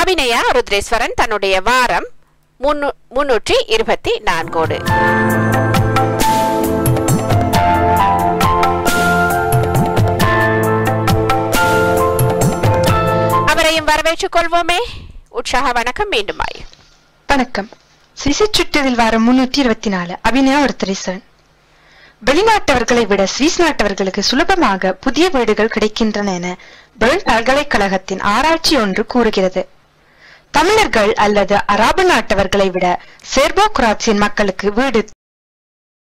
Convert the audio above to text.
அபிநயா ருத்ரேஸ்வரன் தன்னுடைய வாரம் முன்னு- முன்னூற்றி இருபத்தி நான்கோடு அவரையும் வரவேற்றுக் கொள்வோமே உற்சாக வணக்கம் மீண்டுமாய் வணக்கம் சுவிசை சுற்றதில் வாரம் முன்னூற்றி இருபத்தி நாலு அபிநயா ஒருத்தரீஸ்வரன் வெளிநாட்டவர்களை விட சுவிஸ் நாட்டவர்களுக்கு சுலபமாக புதிய வீடுகள் கிடைக்கின்றன என பெர்ன் பல்கலைக்கழகத்தின் ஆராய்ச்சி ஒன்று கூறுகிறது தமிழர்கள் அல்லது அராபு நாட்டவர்களை விட சேர்போ குராட்சியின் மக்களுக்கு வீடு